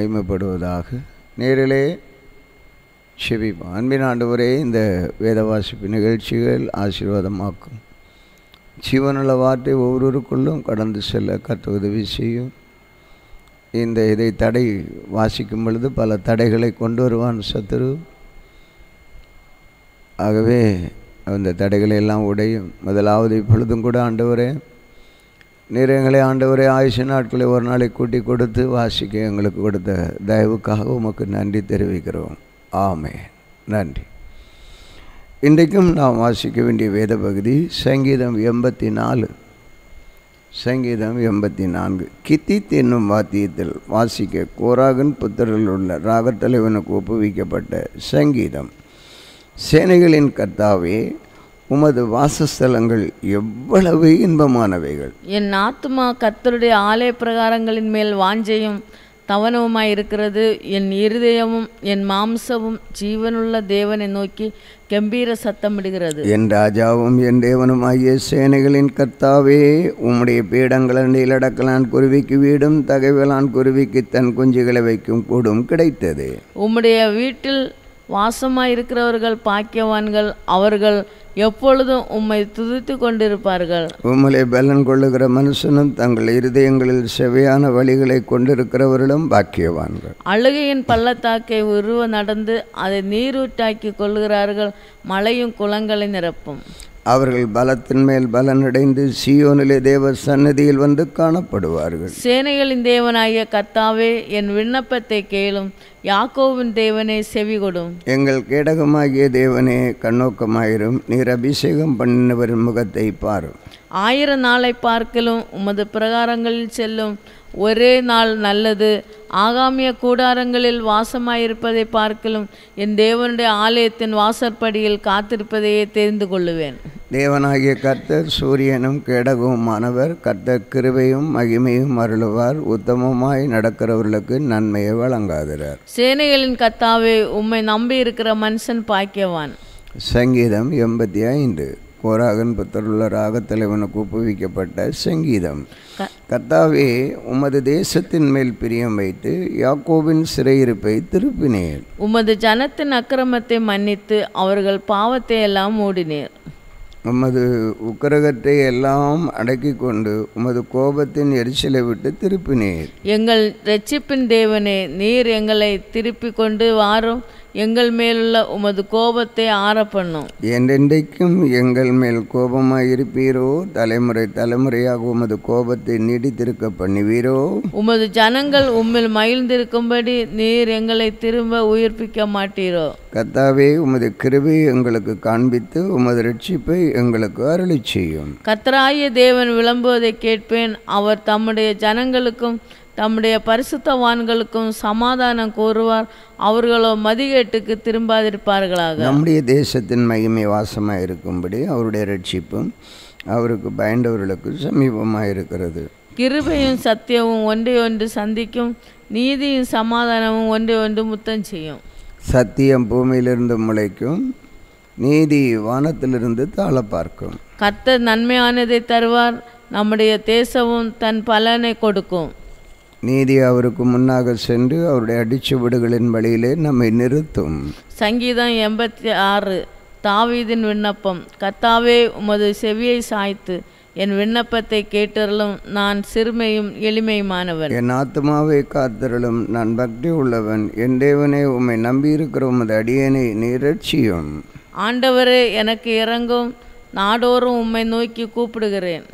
மகிமைப்படுவதாக நேரிலே செபிப்போம் அன்பின் ஆண்டவரே இந்த வேத வாசிப்பு நிகழ்ச்சிகள் ஆசீர்வாதமாக்கும் ஜீவனுள்ள வார்த்தை ஒவ்வொருவருக்குள்ளும் கடந்து செல்ல கற்று உதவி செய்யும் இந்த இதை தடை வாசிக்கும் பொழுது பல தடைகளை கொண்டு வருவான் சத்துரு ஆகவே அந்த தடைகளை எல்லாம் உடையும் முதலாவது இப்பொழுதும் கூட ஆண்டவரே நீர் எங்களை ஆண்டவரே ஆயுஷ நாட்களை ஒரு நாளை கூட்டி கொடுத்து வாசிக்க எங்களுக்கு கொடுத்த தயவுக்காக உமக்கு நன்றி தெரிவிக்கிறோம் ஆமே நன்றி இன்றைக்கும் நாம் வாசிக்க வேண்டிய வேத பகுதி சங்கீதம் எண்பத்தி நாலு சங்கீதம் எண்பத்தி நான்கு கித்தித் என்னும் வாத்தியத்தில் வாசிக்க கோராகன் புத்தரில் உள்ள ராகத்தலைவனுக்கு ஒப்புவிக்கப்பட்ட சங்கீதம் சேனைகளின் கர்த்தாவே உமது வாசஸ்தலங்கள் எவ்வளவு இன்பமானவைகள் என் ஆத்துமா கர்த்தருடைய ஆலய பிரகாரங்களின் மேல் வாஞ்சையும் தவனவுமாய் இருக்கிறது என் இருதயமும் என் மாம்சமும் ஜீவனுள்ள தேவனை நோக்கி கம்பீர சத்தமிடுகிறது என் ராஜாவும் என் தேவனுமாகிய சேனைகளின் கர்த்தாவே உம்முடைய பீடங்களண்டில் அடக்கலான் குருவிக்கு வீடும் தகைவலான் குருவிக்கு தன் குஞ்சுகளை வைக்கும் கூடும் கிடைத்தது உம்முடைய வீட்டில் வாசமாய் இருக்கிறவர்கள் பாக்கியவான்கள் அவர்கள் எப்பொழுதும் உம்மை துதித்து கொண்டிருப்பார்கள் உம்மலை பலன் கொள்ளுகிற மனுஷனும் தங்கள் இருதயங்களில் செவையான வழிகளை கொண்டிருக்கிறவர்களும் பாக்கியவான்கள் அழுகையின் பள்ளத்தாக்கை உருவ நடந்து அதை நீரூட்டாக்கி கொள்கிறார்கள் மழையும் குளங்களை நிரப்பும் அவர்கள் பலத்தின் மேல் பலனடைந்து சியோனிலே தேவ சன்னதியில் வந்து காணப்படுவார்கள் சேனைகளின் தேவனாகிய கர்த்தாவே என் விண்ணப்பத்தை கேளும் யாக்கோவின் தேவனே செவிகொடும் எங்கள் கேடகமாகிய தேவனே கண்ணோக்கமாயிரும் நீர் அபிஷேகம் பண்ணினவரின் முகத்தை பாரும் ஆயிரம் நாளை பார்க்கலும் உமது பிரகாரங்களில் செல்லும் ஒரே நாள் நல்லது ஆகாமிய கூடாரங்களில் வாசமாயிருப்பதை பார்க்கலும் என் தேவனுடைய ஆலயத்தின் வாசற்படியில் காத்திருப்பதையே தெரிந்து கொள்ளுவேன் தேவனாகிய கர்த்தர் சூரியனும் கேடகவுமானவர் கர்த்தர் கிருபையும் மகிமையும் அருளுவார் உத்தமமாய் நடக்கிறவர்களுக்கு நன்மையை வழங்காதிறார் சேனைகளின் கர்த்தாவே உம்மை நம்பி இருக்கிற மனுஷன் பாக்கியவான் சங்கீதம் எண்பத்தி ஐந்து கோராகன் புத்தருள்ள ராகத்தலைவனுக்கு ஒப்புவிக்கப்பட்ட சங்கீதம் க- கர்த்தாவே உமது தேசத்தின் மேல் பிரியம் வைத்து யாக்கோபின் சிறையிருப்பை திருப்பினேன் உமது ஜனத்தின் அக்கிரமத்தை மன்னித்து அவர்கள் பாவத்தை எல்லாம் மூடினீர் உமது உக்கிரகத்தை எல்லாம் அடக்கி கொண்டு உமது கோபத்தின் எரிச்சலை விட்டு திருப்பினீர் எங்கள் இரட்சிப்பின் தேவனே நீர் எங்களை திருப்பி கொண்டு வாரும் எங்கள் மேலுள்ள உமது கோபத்தை ஆற பண்ணும் என்றென்றைக்கும் எங்கள் மேல் கோபமாயிருப்பீரோ தலைமுறை தலைமுறையாக உமது கோபத்தை நீடித்திருக்க பண்ணுவீரோ உமது ஜனங்கள் உம்மில் மகிழ்ந்திருக்கும்படி நீர் எங்களை திரும்ப உயிர்ப்பிக்க மாட்டீரோ கர்த்தாவே உமது கிருபை எங்களுக்கு காண்பித்து உமது ரட்சிப்பை எங்களுக்கு அருளிச் செய்யும் கர்த்தராகிய தேவன் விளம்புவதை கேட்பேன் அவர் தம்முடைய ஜனங்களுக்கும் தம்முடைய பரிசுத்தவான்களுக்கும் சமாதானம் கூறுவார் அவர்களோ மதிகேட்டுக்கு திரும்பாதிருப்பார்களாக நம்முடைய தேசத்தின் மகிமை வாசமாக இருக்கும்படி அவருடைய ரட்சிப்பும் அவருக்கு பயந்தவர்களுக்கு சமீபமாக இருக்கிறது கிருபையும் சத்தியமும் ஒன்றை ஒன்று சந்திக்கும் நீதியும் சமாதானமும் ஒன்றை ஒன்று முத்தம் செய்யும் சத்தியம் பூமியிலிருந்து முளைக்கும் நீதி வானத்திலிருந்து தாழ பார்க்கும் கர்த்தர் நன்மையானதை தருவார் நம்முடைய தேசமும் தன் பலனை கொடுக்கும் நீதி அவருக்கு முன்னாக சென்று அவருடைய அடிச்சுவடுகளின் வழியிலே நம்மை நிறுத்தும் சங்கீதம் எண்பத்தி ஆறு தாவீதின் விண்ணப்பம் கர்த்தாவே உமது செவியை சாய்த்து என் விண்ணப்பத்தை கேட்டருளும் நான் சிறுமையும் எளிமையுமானவன் என் ஆத்மாவை காத்தருளும் நான் பக்தி உள்ளவன் என் தேவனே உம்மை நம்பியிருக்கிற உமது அடியேனை நீரட்சியும் ஆண்டவரே எனக்கு இறங்கும் நாடோறும் உம்மை நோக்கி கூப்பிடுகிறேன்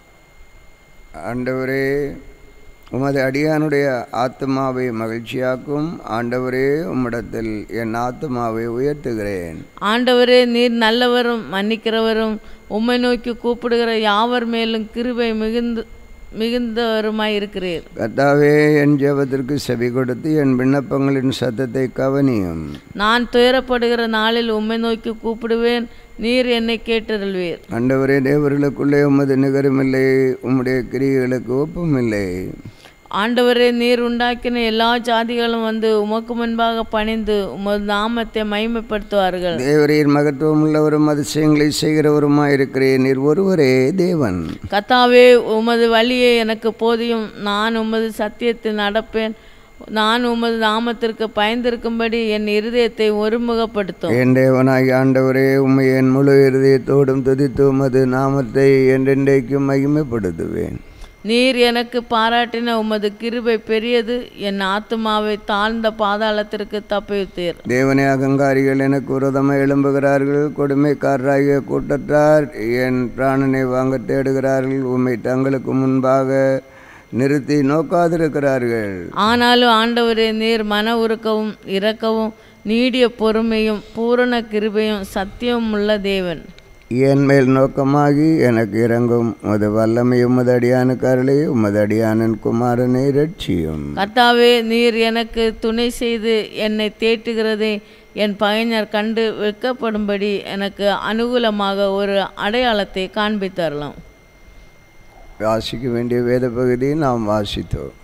ஆண்டவரே உமது அடியானுடைய ஆத்மாவை மகிழ்ச்சியாக்கும் ஆண்டவரே உம்மிடத்தில் என் ஆத்மாவை உயர்த்துகிறேன் ஆண்டவரே நீர் நல்லவரும் மன்னிக்கிறவரும் உம்மை நோக்கி கூப்பிடுகிற யாவர் மேலும் கிருபை மிகுந்து மிகுந்தவருமாய் இருக்கிறீர் கர்த்தாவே என் ஜெபத்திற்கு செவி கொடுத்து என் விண்ணப்பங்களின் சத்தத்தை கவனியும் நான் துயரப்படுகிற நாளில் உம்மை நோக்கி கூப்பிடுவேன் நீர் என்னை கேட்டருள்வீர் ஆண்டவரே தேவர்களுக்குள்ளே உமது நிகரமில்லை உம்முடைய கிரியைகளுக்கு ஒப்புமில்லை ஆண்டவரே நீர் உண்டாக்கின எல்லா ஜாதிகளும் வந்து உமக்கு முன்பாக பணிந்து உமது நாமத்தை மகிமைப்படுத்துவார்கள் தேவரீர் மகத்துவம் உள்ளவரும் அதிசயங்களை செய்கிறவருமாய் இருக்கிறேன் நீர் ஒருவரே தேவன் கத்தாவே உமது வழியை எனக்கு போதியும் நான் உமது சத்தியத்தில் நடப்பேன் நான் உமது நாமத்திற்கு பயந்திருக்கும்படி என் இருதயத்தை ஒருமுகப்படுத்தும் என் தேவனாய் ஆண்டவரே உம்மை என் முழு இருதயத்தோடும் துதித்து உமது நாமத்தை என்றென்றைக்கும் மகிமைப்படுத்துவேன் நீர் எனக்கு பாராட்டின உமது கிருபை பெரியது என் ஆத்துமாவை தாழ்ந்த பாதாளத்திற்கு தப்பித்தீர் தேவனே அகங்காரிகள் எனக்கு விரோதமாக எழும்புகிறார்கள் கொடுமைக்காரராகிய கூட்டத்தார் என் பிராணனை வாங்க தேடுகிறார்கள் உம்மை தங்களுக்கு முன்பாக நிறுத்தி நோக்காதிருக்கிறார்கள் ஆனாலும் ஆண்டவரே நீர் மன உருக்கவும் இரக்கவும் நீடிய பொறுமையும் பூரண கிருபையும் சத்தியமும் உள்ள தேவன் என் மேல் நோக்கமாகி எனக்கு இறங்கும் உமது வல்லமை உமது அடியானுக்கு அருளை உமது அடியானன் குமாரனை ரட்சியும் கர்த்தாவே நீர் எனக்கு துணை செய்து என்னை தேற்றுகிறதை என் பகைஞர் கண்டு வெட்கப்படும்படி எனக்கு அனுகூலமாக ஒரு அடையாளத்தை காண்பித்தரலாம் வாசிக்க வேண்டிய வேத பகுதியை நாம் வாசித்தோம்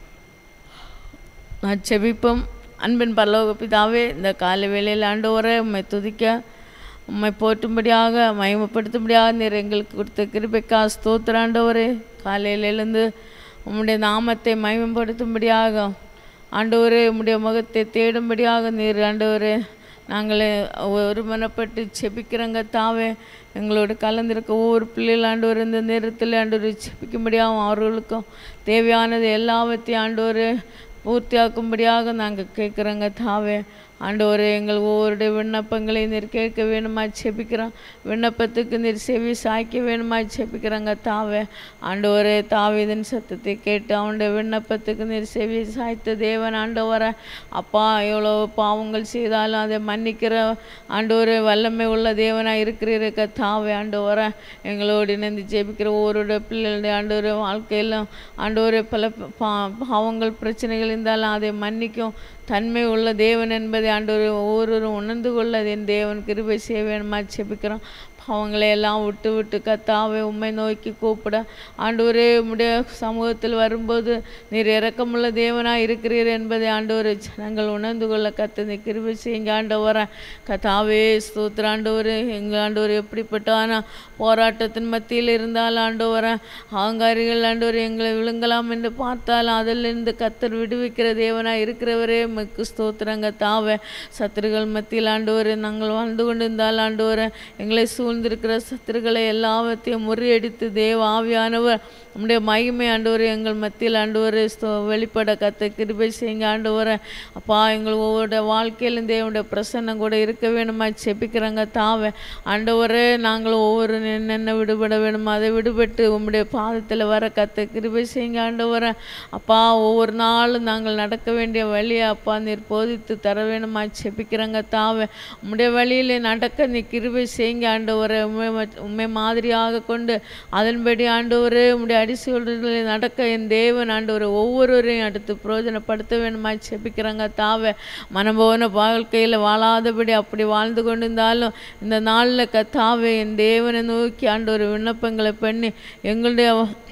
நான் செபிப்போம் அன்பின் பரலோக பிதாவே இந்த காலை வேளையில் ஆண்டவரை உம்மை துதிக்க உம்மை போற்றும்படியாக மகிமைப்படுத்தும்படியாக நீர் எங்களுக்கு கொடுத்த கிருபைக்கா ஸ்தோத்திர ஆண்டவரே காலையில் எழுந்து உம்முடைய நாமத்தை மகிமைப்படுத்தும்படியாக ஆண்டவரே உம்முடைய முகத்தை தேடும்படியாக நீர் ஆண்டவரே நாங்கள் ஒருமனப்பட்டு செபிக்கிறங்க தாவே எங்களோடு கலந்திருக்க ஒவ்வொரு பிள்ளைகள் ஆண்டவர் இந்த நேரத்தில் ஆண்டவர் செபிக்கும்படியாகவும் அவர்களுக்கும் தேவையானது எல்லாவற்றையும் ஆண்டவர் பூர்த்தியாக்கும்படியாக நாங்கள் கேட்குறோங்க தாவே ஆண்டவரே எங்கள் ஒவ்வொருடைய விண்ணப்பங்களை நீர் கேட்க வேணுமா செபிக்கிறோம் விண்ணப்பத்துக்கு நீர் செவி சாய்க்க வேணுமா செபிக்கிறோங்க தாவே ஆண்டவரே தாவீதின் சத்தத்தை கேட்டு அவனுடைய விண்ணப்பத்துக்கு நீர் செவி சாய்த்த தேவன் ஆண்டவரை அப்பா எவ்வளோ பாவங்கள் செய்தாலும் அதை மன்னிக்கிற ஆண்டவரே வல்லமை உள்ள தேவனாக இருக்கிறீருக்க தாவே ஆண்டவரை எங்களோடு இணைந்து ஜெபிக்கிற ஒவ்வொருடைய பிள்ளைகளுடைய ஆண்டவரே வாழ்க்கையிலும் ஆண்டவரே பல பா பாவங்கள் பிரச்சனைகள் இருந்தாலும் அதை மன்னிக்கும் தன்மை உள்ள தேவன் என்பதை ஆண்டவர் ஒவ்வொருவரும் உணர்ந்து கொள்ள என் தேவன் கிருபை செய்ய வேணுமா செபிக்கிறோம் பாவங்களை எல்லாம் விட்டு விட்டு கத்தாவை உண்மை நோக்கி கூப்பிட ஆண்டவரே உம்முடைய சமூகத்தில் வரும்போது நீர் இரக்கமுள்ள தேவனாக இருக்கிறீர் என்பதை ஆண்டவர் ஜனங்கள் உணர்ந்து கொள்ள கத்து நீ கிருபை செய்யுங்க ஆண்டவரை கத்தாவே ஸ்தோத்திர ஆண்டவர் எங்கள் ஆண்டவர் எப்படிப்பட்டான போராட்டத்தின் மத்தியில் இருந்தால் ஆண்டவரை ஆங்காரிகள் ஆண்டவர் எங்களை விழுங்கலாம் என்று பார்த்தால் அதிலிருந்து கத்தர் விடுவிக்கிற தேவனாக இருக்கிறவரே மிக்கு ஸ்தோத்திரங்க தாவே சத்துருகள் மத்தியில் ஆண்டவரே நாங்கள் வாழ்ந்து கொண்டிருந்தால் ஆண்டவரை எங்களை சூழ்ந்திருக்கிற சத்துருக்களை எல்லாவற்றையும் முறியடித்து தேவ ஆவியானவர் நம்முடைய மகிமை ஆண்டவர் எங்கள் மத்தியில் ஆண்டவர் வெளிப்பட கத்த கிருபை செய்யுங்க ஆண்டவரை அப்பா எங்கள் ஒவ்வொரு வாழ்க்கையிலும் தேவனுடைய பிரசன்னம் கூட இருக்க வேணுமா செபிக்கிறாங்க தாவே ஆண்டவரே நாங்கள் ஒவ்வொரு என்னென்ன விடுபட வேணுமோ அதை விடுபட்டு உம்முடைய பாதத்தில் வர கத்த கிருபை செய்யுங்க ஆண்டவரை அப்பா ஒவ்வொரு நாளும் நாங்கள் நடக்க வேண்டிய வழியை அப்பா நீர் போதித்து தர வேணுமா செபிக்கிறாங்க தாவே உம்முடைய வழியிலே நடக்க நீ கிருபை செய்யுங்க ஆண்டவரை உண்மை உண்மை மாதிரியாக கொண்டு அதன்படி ஆண்டவரே உம்முடைய அடிசூழல்களில் நடக்க என் தேவன் ஆண்டவர் ஒவ்வொருவரையும் அடுத்து பிரயோஜனப்படுத்த வேணுமா செபிக்கிறாங்க தாவே மனம்போன வாழ்க்கையில் வாழாதபடி அப்படி வாழ்ந்து கொண்டிருந்தாலும் இந்த நாளில் கத்தாவே என் தேவனை நோக்கி ஆண்டவர் விண்ணப்பங்களை பண்ணி எங்களுடைய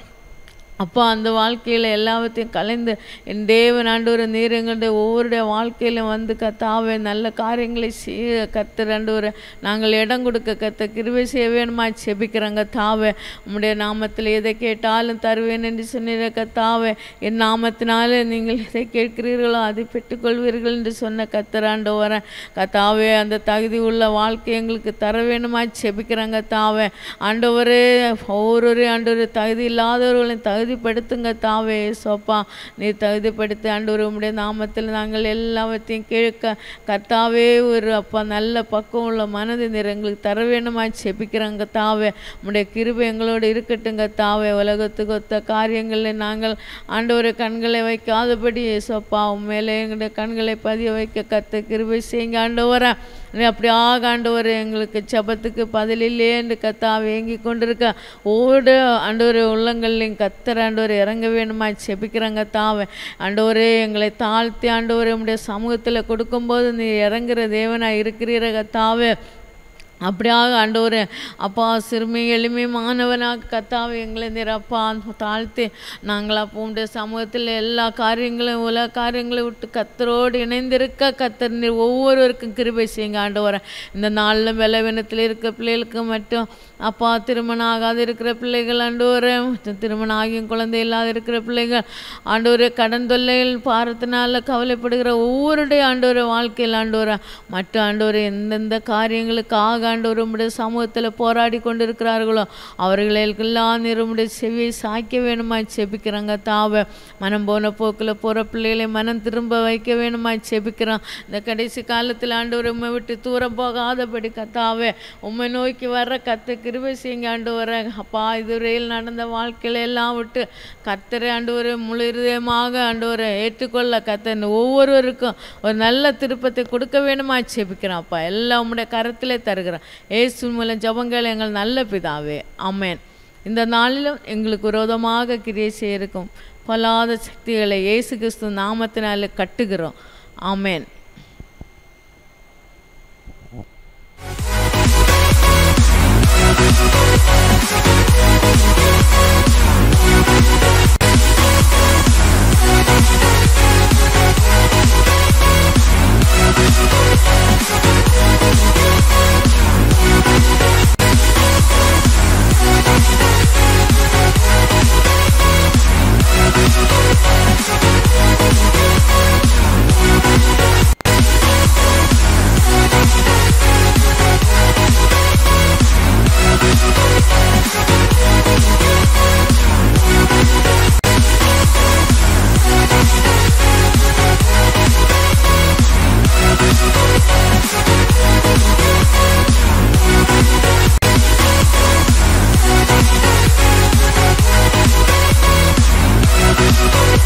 அப்பா அந்த வாழ்க்கையில் எல்லாவற்றையும் கலைந்து என் தேவன் ஆண்டவர் நீர் எங்களுடைய ஒவ்வொருடைய வாழ்க்கையிலும் வந்து கத்தாவே நல்ல காரியங்களை செய்ய கத்தர் ஆண்டவர் நாங்கள் இடம் கொடுக்க கத்த கிருபை செய்ய வேணுமா செபிக்கிறோங்க தாவே உம்முடைய நாமத்தில் எதை கேட்டாலும் தருவேன் என்று சொன்னீர கத்தாவே என் நாமத்தினாலே நீங்கள் எதை கேட்கிறீர்களோ அதை பெற்றுக்கொள்வீர்கள் என்று சொன்ன கத்தராண்டவரை கத்தாவே அந்த தகுதி உள்ள வாழ்க்கை எங்களுக்கு தர வேணுமா செபிக்கிறாங்க தாவே ஆண்டவரே ஒவ்வொரு ஆண்டவர் தகுதி இல்லாதவர்களையும் தகுதிப்படுத்துங்க தாவே சோப்பா நீ தகுதிப்படுத்தி ஆண்டவர் உம்முடைய நாமத்தில் நாங்கள் எல்லாவற்றையும் கேட்க கத்தாவே ஒரு அப்பா நல்ல பக்கம் உள்ள மனது நீர் எங்களுக்கு தர வேணுமா செபிக்கிறாங்க தாவே உம்முடைய கிருபை எங்களோடு இருக்கட்டுங்க தாவே உலகத்துக்கு ஒத்த காரியங்களில் நாங்கள் ஆண்டவரை கண்களை வைக்காதபடி சோப்பா உண்மையிலே எங்களுடைய கண்களை பதிய வைக்க கத்த கிருபை செய்யுங்க ஆண்டவரை நீ அப்படியாக ஆண்டவர் எங்களுக்கு ஜபத்துக்கு பதில் இல்லையே என்று கத்தா வேங்கி கொண்டிருக்க ஓடு ஆண்டவர் உள்ளங்கள்லையும் கத்தர் ஆண்டவர் இறங்க வேணுமா செபிக்கிறாங்க தாவே ஆண்டவரே எங்களை தாழ்த்தி ஆண்டவரே உம்முடைய சமூகத்தில் கொடுக்கும்போது நீ இறங்குற தேவனாக இருக்கிறீர கத்தாவே அப்படியாக ஆண்டவரே அப்பா சிறுமி எளிமையானவனாக கத்தாவை எங்களை நிரப்பா தாழ்த்தி நாங்கள் அப்போ உடைய சமூகத்தில் எல்லா காரியங்களையும் உலக காரியங்களை விட்டு கத்தரோடு இணைந்திருக்க கத்தர் நீர் ஒவ்வொருவருக்கும் கிருபை செய்யுங்க ஆண்டவரே இந்த நாளில் பலவீனத்தில் இருக்க பிள்ளைகளுக்கு மட்டும் அப்பா திருமணம் ஆகாது இருக்கிற பிள்ளைகள் ஆண்டவரே திருமணம் ஆகியும் குழந்தை இல்லாத இருக்கிற பிள்ளைகள் ஆண்டவரே கடன் தொல்லைகள் பாரத்தினால கவலைப்படுகிற ஒவ்வொருடைய ஆண்டவரை வாழ்க்கையில் ஆண்டவரை மற்ற ஆண்டவரை எந்தெந்த காரியங்களுக்காக ஆண்டவர் உம்முடைய சமூகத்தில் போராடி கொண்டிருக்கிறார்களோ அவர்களுக்கெல்லாம் நீர் உம்முடைய செவியை சாய்க்க வேணுமாய் செபிக்கிறாங்க தாவ மனம் போன போக்கில் போகிற பிள்ளைகளை மனம் திரும்ப வைக்க வேணுமாய் செபிக்கிறான் இந்த கடைசி காலத்தில் ஆண்டவர் உம்மை விட்டு தூரம் போகாதபடி கத்தாவே உம்மை நோக்கி வர்ற கத்த கிருபை செய்யுங்க ஆண்டு வர அப்பா இதுவரையில் நடந்த வாழ்க்கையில எல்லாம் விட்டு கத்தரை ஆண்டு ஒரு முழு இருதயமாக ஆண்டு ஒரு ஏற்றுக்கொள்ள கத்தன் ஒவ்வொருவருக்கும் ஒரு நல்ல திருப்பத்தை கொடுக்க வேணுமா செபிக்கிறான் அப்பா எல்லாம் உம்முடைய கரத்திலே தருகிறேன் ஏசு மூலம் ஜபங்கள் எங்கள் நல்ல பிதாவே அமேன் இந்த நாளிலும் எங்களுக்கு விரோதமாக கிரியை செய்யிருக்கும் பலாத சக்திகளை இயேசு கிறிஸ்து நாமத்தினால கட்டுகிறோம் ஆமேன் Thank you.